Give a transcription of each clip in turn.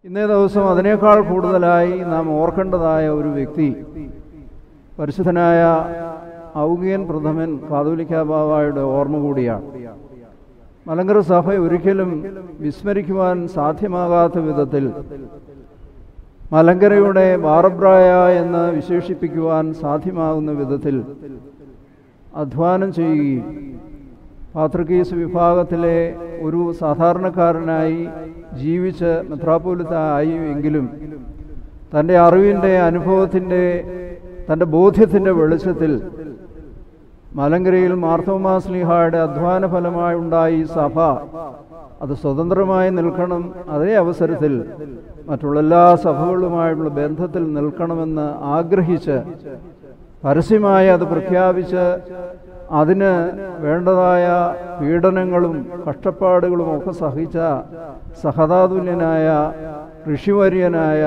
ഇന്നേ ദിവസം അതിനേക്കാൾ കൂടുതലായി നാം ഓർക്കേണ്ടതായ ഒരു വ്യക്തി പരിശുദ്ധനായ ഔകിയൻ പ്രഥമൻ കാതോലിക്ക ബാവായുടെ ഓർമ്മ കൂടിയാണ് മലങ്കര സഭ ഒരിക്കലും വിസ്മരിക്കുവാൻ സാധ്യമാകാത്ത വിധത്തിൽ മലങ്കരയുടെ ബാറബ്രായ എന്ന് വിശേഷിപ്പിക്കുവാൻ സാധ്യമാകുന്ന വിധത്തിൽ അധ്വാനം ചെയ്യുകയും പാത്രികീസ് വിഭാഗത്തിലെ ഒരു സാധാരണക്കാരനായി ജീവിച്ച് മെത്രാപോലിത്ത ആയി എങ്കിലും തൻ്റെ അറിവിൻ്റെ അനുഭവത്തിൻ്റെ തൻ്റെ ബോധ്യത്തിൻ്റെ വെളിച്ചത്തിൽ മലങ്കരയിൽ മാർത്തോമാസ്ലിഹായുടെ അധ്വാന ഫലമായി ഉണ്ടായ ഈ സഭ അത് സ്വതന്ത്രമായി നിൽക്കണം അതേ അവസരത്തിൽ മറ്റുള്ള എല്ലാ സഭകളുമായുള്ള ബന്ധത്തിൽ നിൽക്കണമെന്ന് ആഗ്രഹിച്ച് പരസ്യമായി അത് പ്രഖ്യാപിച്ച് അതിന് വേണ്ടതായ പീഡനങ്ങളും കഷ്ടപ്പാടുകളും ഒക്കെ സഹിച്ച സഹതാതുല്യനായ ഋഷിവര്യനായ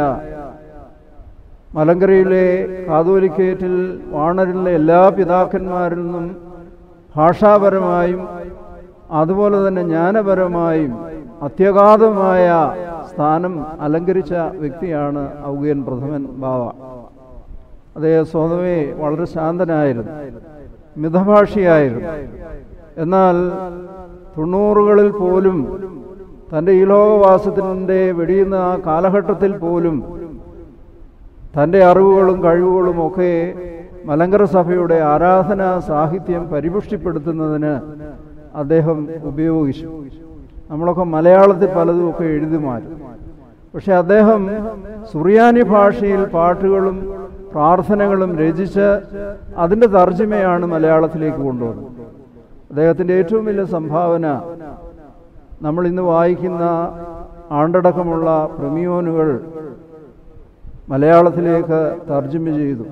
മലങ്കരയിലെ കാതോലിക്കേറ്റിൽ വാണരിലെ എല്ലാ പിതാക്കന്മാരിൽ നിന്നും ഭാഷാപരമായും അതുപോലെ തന്നെ ജ്ഞാനപരമായും അത്യഗാധമായ സ്ഥാനം അലങ്കരിച്ച വ്യക്തിയാണ് ഔഗയൻ പ്രഥമൻ ബാവ അദ്ദേഹം സ്വതവേ വളരെ ശാന്തനായിരുന്നു മിതഭാഷിയായിരുന്നു എന്നാൽ തൊണ്ണൂറുകളിൽ പോലും തൻ്റെ ഈ ലോകവാസത്തിൻ്റെ വെടിയുന്ന ആ കാലഘട്ടത്തിൽ പോലും തൻ്റെ അറിവുകളും കഴിവുകളും ഒക്കെ മലങ്കര സഭയുടെ ആരാധനാ സാഹിത്യം പരിപുഷ്ടിപ്പെടുത്തുന്നതിന് അദ്ദേഹം ഉപയോഗിച്ചു നമ്മളൊക്കെ മലയാളത്തിൽ പലതും ഒക്കെ എഴുതി മാറ്റും പക്ഷെ അദ്ദേഹം സുറിയാനി ഭാഷയിൽ പാട്ടുകളും പ്രാർത്ഥനകളും രചിച്ച് അതിൻ്റെ തർജ്ജമയാണ് മലയാളത്തിലേക്ക് കൊണ്ടുവന്നത് അദ്ദേഹത്തിൻ്റെ ഏറ്റവും വലിയ സംഭാവന നമ്മൾ ഇന്ന് വായിക്കുന്ന ആണ്ടടക്കമുള്ള പ്രമിയോനുകൾ മലയാളത്തിലേക്ക് തർജ്ജമ ചെയ്തു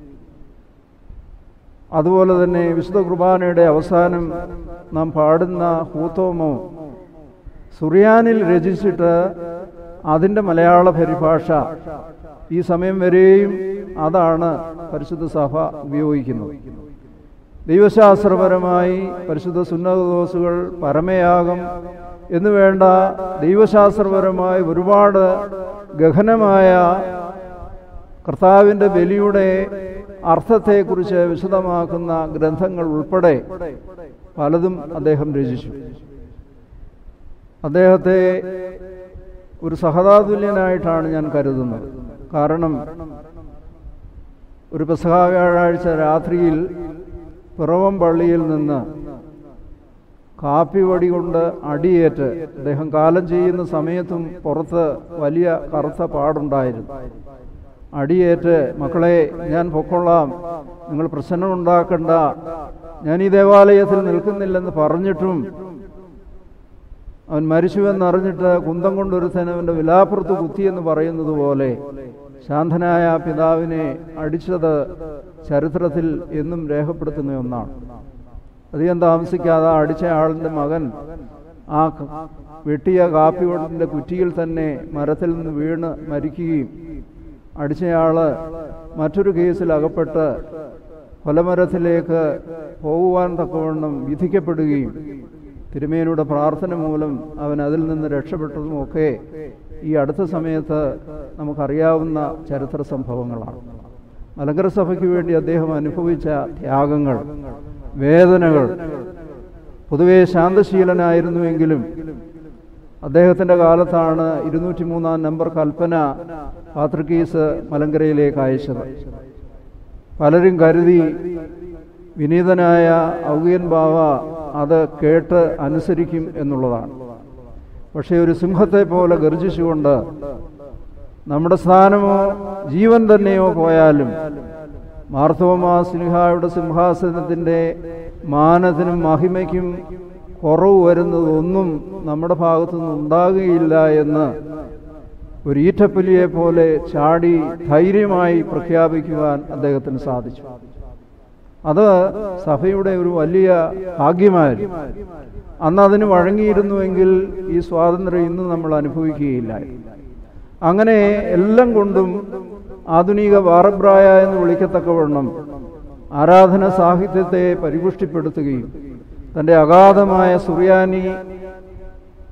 അതുപോലെ തന്നെ വിശുദ്ധ കുർബാനയുടെ അവസാനം നാം പാടുന്ന ഹൂത്തോമോ സുറിയാനിൽ രചിച്ചിട്ട് അതിൻ്റെ മലയാള പരിഭാഷ ഈ സമയം വരെയും അതാണ് പരിശുദ്ധ സഭ ഉപയോഗിക്കുന്നത് ദൈവശാസ്ത്രപരമായി പരിശുദ്ധ സുന്നതദോസുകൾ പരമയാഗം എന്ന് വേണ്ട ദൈവശാസ്ത്രപരമായ ഒരുപാട് ഗഹനമായ കർത്താവിൻ്റെ ബലിയുടെ അർത്ഥത്തെക്കുറിച്ച് വിശദമാക്കുന്ന ഗ്രന്ഥങ്ങൾ ഉൾപ്പെടെ പലതും അദ്ദേഹം രചിച്ചു അദ്ദേഹത്തെ ഒരു സഹതാതുല്യനായിട്ടാണ് ഞാൻ കരുതുന്നത് കാരണം ഒരു പെസഹ വ്യാഴാഴ്ച രാത്രിയിൽ പിറവം പള്ളിയിൽ നിന്ന് കാപ്പി വടി കൊണ്ട് അടിയേറ്റ് അദ്ദേഹം കാലം ചെയ്യുന്ന സമയത്തും പുറത്ത് വലിയ കറുത്ത പാടുണ്ടായിരുന്നു അടിയേറ്റ് മക്കളെ ഞാൻ പൊക്കൊള്ളാം നിങ്ങൾ പ്രശ്നമുണ്ടാക്കണ്ട ഞാൻ ഈ ദേവാലയത്തിൽ നിൽക്കുന്നില്ലെന്ന് പറഞ്ഞിട്ടും അവൻ മരിച്ചുവെന്നറിഞ്ഞിട്ട് കുന്തം കൊണ്ടൊരുത്തൻ അവൻ്റെ വിലാപ്പുറത്ത് കുത്തിയെന്ന് പറയുന്നത് പോലെ ശാന്തനായ പിതാവിനെ അടിച്ചത് ചരിത്രത്തിൽ എന്നും രേഖപ്പെടുത്തുന്ന ഒന്നാണ് അധികം താമസിക്കാതെ അടിച്ച ആളിൻ്റെ മകൻ ആ വെട്ടിയ കാപ്പിയുടെ കുറ്റിയിൽ തന്നെ മരത്തിൽ നിന്ന് വീണ് മരിക്കുകയും അടിച്ചയാള് മറ്റൊരു കേസിൽ അകപ്പെട്ട് കൊലമരത്തിലേക്ക് പോകുവാൻ തക്കവണ്ണം വിധിക്കപ്പെടുകയും തിരുമേനിയുടെ പ്രാർത്ഥന മൂലം അവൻ അതിൽ നിന്ന് രക്ഷപ്പെട്ടതുമൊക്കെ ഈ അടുത്ത സമയത്ത് നമുക്കറിയാവുന്ന ചരിത്ര സംഭവങ്ങളാണ് മലങ്കര സഭയ്ക്ക് വേണ്ടി അദ്ദേഹം അനുഭവിച്ച ത്യാഗങ്ങൾ വേദനകൾ പൊതുവെ ശാന്തശീലനായിരുന്നുവെങ്കിലും അദ്ദേഹത്തിൻ്റെ കാലത്താണ് ഇരുന്നൂറ്റി മൂന്നാം നമ്പർ കൽപ്പന പാത്രികീസ് മലങ്കരയിലേക്ക് അയച്ചത് പലരും കരുതി വിനീതനായ ഔകിയൻ ബാവ അത് കേട്ട് അനുസരിക്കും എന്നുള്ളതാണ് പക്ഷേ ഒരു സിംഹത്തെ പോലെ ഗർജിച്ചുകൊണ്ട് നമ്മുടെ സ്ഥാനമോ ജീവൻ തന്നെയോ പോയാലും മാർത്തോമാ സിൻഹായുടെ സിംഹാസനത്തിൻ്റെ മാനത്തിനും മഹിമയ്ക്കും കുറവ് വരുന്നതൊന്നും നമ്മുടെ ഭാഗത്തുനിന്ന് ഉണ്ടാകുകയില്ല എന്ന് ഒരു ഈറ്റപ്പുലിയെ പോലെ ചാടി ധൈര്യമായി പ്രഖ്യാപിക്കുവാൻ അദ്ദേഹത്തിന് സാധിച്ചു അത് സഭയുടെ ഒരു വലിയ ഭാഗ്യമായിരുന്നു അന്ന് അതിന് വഴങ്ങിയിരുന്നുവെങ്കിൽ ഈ സ്വാതന്ത്ര്യം ഇന്ന് നമ്മൾ അനുഭവിക്കുകയില്ല അങ്ങനെ എല്ലാം കൊണ്ടും ആധുനിക വാറബ്രായ എന്ന് വിളിക്കത്തക്കവണ്ണം ആരാധന സാഹിത്യത്തെ പരിപുഷ്ടിപ്പെടുത്തുകയും തൻ്റെ അഗാധമായ സുറിയാനി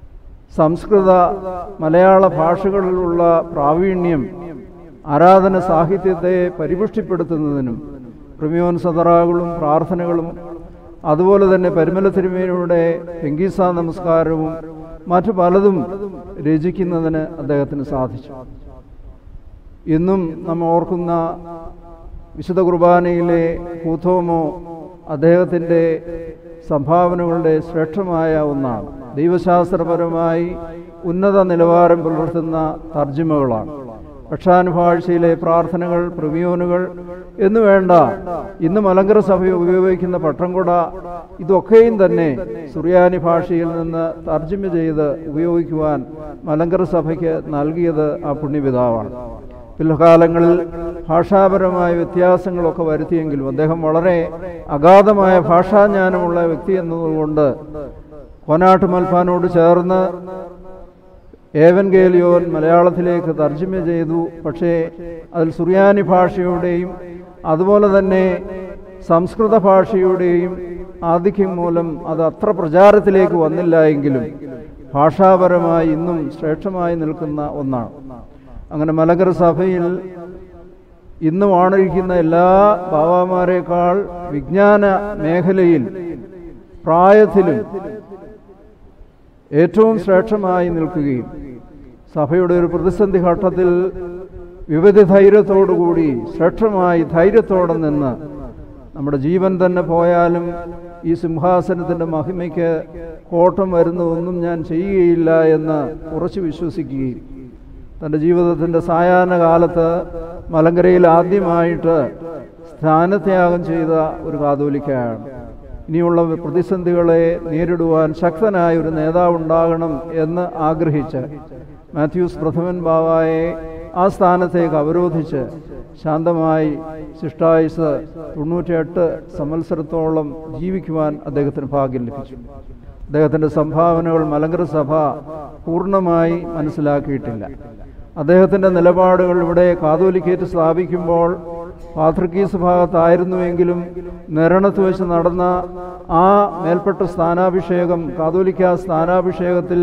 സംസ്കൃത മലയാള ഭാഷകളിലുള്ള പ്രാവീണ്യം ആരാധന സാഹിത്യത്തെ പരിപുഷ്ടിപ്പെടുത്തുന്നതിനും പ്രിമിയോൻ സദറാകളും പ്രാർത്ഥനകളും അതുപോലെ തന്നെ പരിമല തിരുമേനിയുടെ പെങ്കീസ നമസ്കാരവും മറ്റു പലതും രചിക്കുന്നതിന് അദ്ദേഹത്തിന് സാധിച്ചു ഇന്നും നമ്മൾ ഓർക്കുന്ന വിശുദ്ധ കുർബാനയിലെ കൂത്തോമോ അദ്ദേഹത്തിൻ്റെ സംഭാവനകളുടെ ശ്രേഷ്ഠമായ ഒന്നാണ് ദൈവശാസ്ത്രപരമായി ഉന്നത നിലവാരം പുലർത്തുന്ന തർജ്ജിമകളാണ് പക്ഷാനുഭാഷയിലെ പ്രാർത്ഥനകൾ പ്രവിയോനുകൾ എന്നു വേണ്ട ഇന്ന് മലങ്കര സഭ ഉപയോഗിക്കുന്ന പട്ടംകൊട ഇതൊക്കെയും തന്നെ സുറിയാനി ഭാഷയിൽ നിന്ന് തർജ്ജിമ ചെയ്ത് ഉപയോഗിക്കുവാൻ മലങ്കര സഭയ്ക്ക് നൽകിയത് ആ പുണ്യപിതാവാണ് പിൽക്കാലങ്ങളിൽ ഭാഷാപരമായ വ്യത്യാസങ്ങളൊക്കെ വരുത്തിയെങ്കിലും അദ്ദേഹം വളരെ അഗാധമായ ഭാഷാജ്ഞാനമുള്ള വ്യക്തി എന്നതുകൊണ്ട് കോനാട്ട് മൽഫാനോട് ചേർന്ന് ഏവൻഗേലിയോൻ മലയാളത്തിലേക്ക് തർജ്ജമ ചെയ്തു പക്ഷേ അതിൽ സുറിയാനി ഭാഷയുടെയും അതുപോലെ തന്നെ സംസ്കൃത ഭാഷയുടെയും ആധിക്യം മൂലം അത് അത്ര പ്രചാരത്തിലേക്ക് വന്നില്ല എങ്കിലും ഭാഷാപരമായി ഇന്നും ശ്രേഷ്ഠമായി നിൽക്കുന്ന ഒന്നാണ് അങ്ങനെ മലങ്കര സഭയിൽ ഇന്ന് വാണിരിക്കുന്ന എല്ലാ ബാബാമാരെക്കാൾ വിജ്ഞാന മേഖലയിൽ പ്രായത്തിലും ഏറ്റവും ശ്രേഷ്ഠമായി നിൽക്കുകയും സഭയുടെ ഒരു പ്രതിസന്ധി ഘട്ടത്തിൽ വിവിധ ധൈര്യത്തോടുകൂടി ശ്രേഷ്ഠമായി ധൈര്യത്തോടെ നിന്ന് നമ്മുടെ ജീവൻ തന്നെ പോയാലും ഈ സിംഹാസനത്തിൻ്റെ മഹിമയ്ക്ക് കോട്ടം വരുന്നതൊന്നും ഞാൻ ചെയ്യുകയില്ല എന്ന് ഉറച്ചു വിശ്വസിക്കുകയും തൻ്റെ ജീവിതത്തിൻ്റെ സായാഹ്ന കാലത്ത് മലങ്കരയിൽ ആദ്യമായിട്ട് സ്ഥാനത്യാഗം ചെയ്ത ഒരു കാതോലിക്കയാണ് ഇനിയുള്ള പ്രതിസന്ധികളെ നേരിടുവാൻ ശക്തനായ ഒരു നേതാവ് ഉണ്ടാകണം എന്ന് ആഗ്രഹിച്ച് മാത്യൂസ് പ്രഥമൻ ബാവായെ ആ സ്ഥാനത്തേക്ക് അവരോധിച്ച് ശാന്തമായി ശിഷ്ടായുസ് തൊണ്ണൂറ്റിയെട്ട് സംവത്സരത്തോളം ജീവിക്കുവാൻ അദ്ദേഹത്തിന് ഭാഗ്യം ലഭിച്ചു അദ്ദേഹത്തിൻ്റെ സംഭാവനകൾ മലങ്കര സഭ പൂർണ്ണമായി മനസ്സിലാക്കിയിട്ടില്ല അദ്ദേഹത്തിൻ്റെ നിലപാടുകൾ ഇവിടെ കാതോലിക്കേറ്റ് സ്ഥാപിക്കുമ്പോൾ പാത്രിക്കീസ് ഭാഗത്തായിരുന്നുവെങ്കിലും നിരണത്ത് വെച്ച് നടന്ന ആ മേൽപ്പെട്ട സ്ഥാനാഭിഷേകം കാതോലിക്ക സ്ഥാനാഭിഷേകത്തിൽ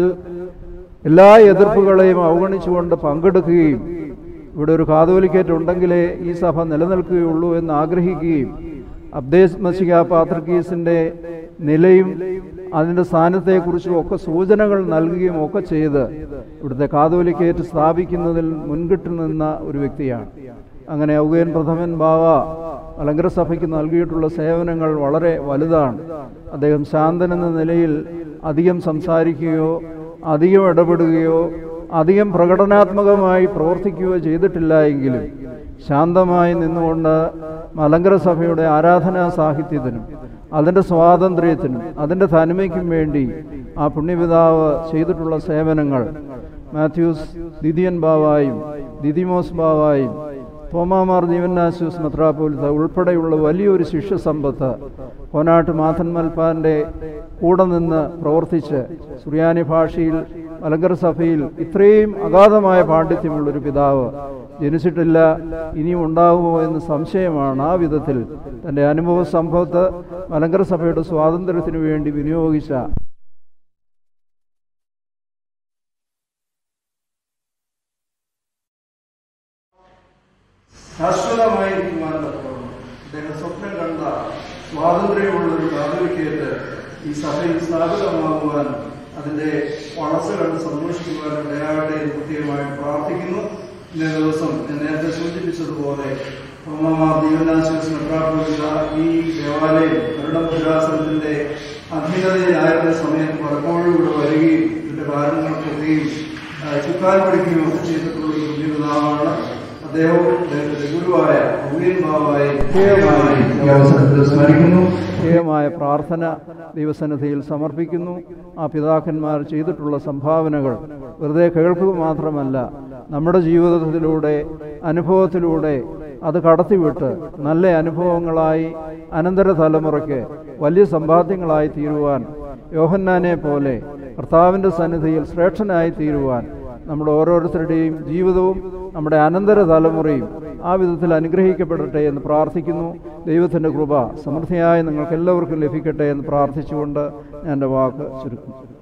എല്ലാ എതിർപ്പുകളെയും അവഗണിച്ചുകൊണ്ട് പങ്കെടുക്കുകയും ഇവിടെ ഒരു കാതോലിക്കേറ്റ് ഉണ്ടെങ്കിലേ ഈ സഭ നിലനിൽക്കുകയുള്ളൂ എന്ന് ആഗ്രഹിക്കുകയും അബ്ദേസ് മസിക പാത്രിക്കീസിൻ്റെ നിലയും അതിൻ്റെ സ്ഥാനത്തെക്കുറിച്ചും ഒക്കെ സൂചനകൾ നൽകുകയും ഒക്കെ ചെയ്ത് ഇവിടുത്തെ കാതോലിക്കേറ്റ് സ്ഥാപിക്കുന്നതിൽ മുൻകിട്ട് നിന്ന ഒരു വ്യക്തിയാണ് അങ്ങനെ ഔഗേൻ പ്രഥമൻ ബാവ മലങ്കര സഭയ്ക്ക് നൽകിയിട്ടുള്ള സേവനങ്ങൾ വളരെ വലുതാണ് അദ്ദേഹം ശാന്തൻ എന്ന നിലയിൽ അധികം സംസാരിക്കുകയോ അധികം ഇടപെടുകയോ അധികം പ്രകടനാത്മകമായി പ്രവർത്തിക്കുകയോ ചെയ്തിട്ടില്ല എങ്കിലും ശാന്തമായി നിന്നുകൊണ്ട് മലങ്കര സഭയുടെ ആരാധനാ സാഹിത്യത്തിനും അതിൻ്റെ സ്വാതന്ത്ര്യത്തിനും അതിൻ്റെ തനിമയ്ക്കും വേണ്ടി ആ പുണ്യപിതാവ് ചെയ്തിട്ടുള്ള സേവനങ്ങൾ മാത്യൂസ് ദിദിയൻ ബാവായും ദിദിമോസ് ബാവായും തോമാമാർ ജീവനാശൂസ് മെത്രാപോലിത്ത ഉൾപ്പെടെയുള്ള വലിയൊരു ശിഷ്യസമ്പത്ത് കോനാട്ട് മാഥൻ മൽപ്പാൻ്റെ കൂടെ നിന്ന് പ്രവർത്തിച്ച് സുറിയാനി ഭാഷയിൽ മലങ്കര സഭയിൽ ഇത്രയും അഗാധമായ പാണ്ഡിത്യമുള്ളൊരു പിതാവ് ജനിച്ചിട്ടില്ല ഇനിയും ഉണ്ടാകുമോ എന്ന് സംശയമാണ് ആ വിധത്തിൽ തൻ്റെ അനുഭവ സംഭവത്ത് മലങ്കര സഭയുടെ സ്വാതന്ത്ര്യത്തിനു വേണ്ടി വിനിയോഗിച്ച ശാശ്വതമായിരിക്കുവാൻ തക്കവണ്ണം അദ്ദേഹം സ്വപ്നം കണ്ട സ്വാതന്ത്ര്യമുള്ള ഒരു കാതോലിക്കേറ്റ് ഈ സഭയിൽ സ്ഥാപിതമാകുവാൻ അതിന്റെ വളർച്ച കണ്ട് സന്തോഷിക്കുവാൻ ഇടയാകട്ടെ എന്ന് പ്രത്യേകമായിട്ട് പ്രാർത്ഥിക്കുന്നു ഇന്നേ ദിവസം ഞാൻ നേരത്തെ സൂചിപ്പിച്ചതുപോലെ തോമമാർ ദീവനാശ്വസ് മെത്രാപോലിത്ത ഈ ദേവാലയം കരുണപുരാസനത്തിന്റെ അധീനതയിലായിരുന്ന സമയത്ത് പലപ്പോഴും ഇവിടെ വരികയും ഇതിന്റെ കാര്യങ്ങൾക്കൊക്കെയും ചുക്കാൻ പിടിക്കുകയും ഒക്കെ ചെയ്തിട്ടുള്ള ഒരു പുണ്യപിതാവാണ് അദ്ദേഹവും അദ്ദേഹത്തിന്റെ ഗുരുവായ ഉള്ളിയൻ ബാബായി പ്രത്യേകമായി ഈ അവസരത്തിൽ സ്മരിക്കുന്നു പ്രത്യേകമായ പ്രാർത്ഥന ദൈവസന്നിധിയിൽ സമർപ്പിക്കുന്നു ആ പിതാക്കന്മാർ ചെയ്തിട്ടുള്ള സംഭാവനകൾ വെറുതെ കേൾക്കുക മാത്രമല്ല നമ്മുടെ ജീവിതത്തിലൂടെ അനുഭവത്തിലൂടെ അത് കടത്തിവിട്ട് നല്ല അനുഭവങ്ങളായി അനന്തര തലമുറയ്ക്ക് വലിയ സമ്പാദ്യങ്ങളായി തീരുവാൻ യോഹന്നാനെ പോലെ കർത്താവിൻ്റെ സന്നിധിയിൽ ശ്രേഷ്ഠനായി തീരുവാൻ നമ്മുടെ ഓരോരുത്തരുടെയും ജീവിതവും നമ്മുടെ അനന്തര തലമുറയും ആ വിധത്തിൽ അനുഗ്രഹിക്കപ്പെടട്ടെ എന്ന് പ്രാർത്ഥിക്കുന്നു ദൈവത്തിൻ്റെ കൃപ സമൃദ്ധിയായി നിങ്ങൾക്ക് എല്ലാവർക്കും ലഭിക്കട്ടെ എന്ന് പ്രാർത്ഥിച്ചുകൊണ്ട് ഞാൻ എൻ്റെ വാക്ക് ചുരുക്കുന്നു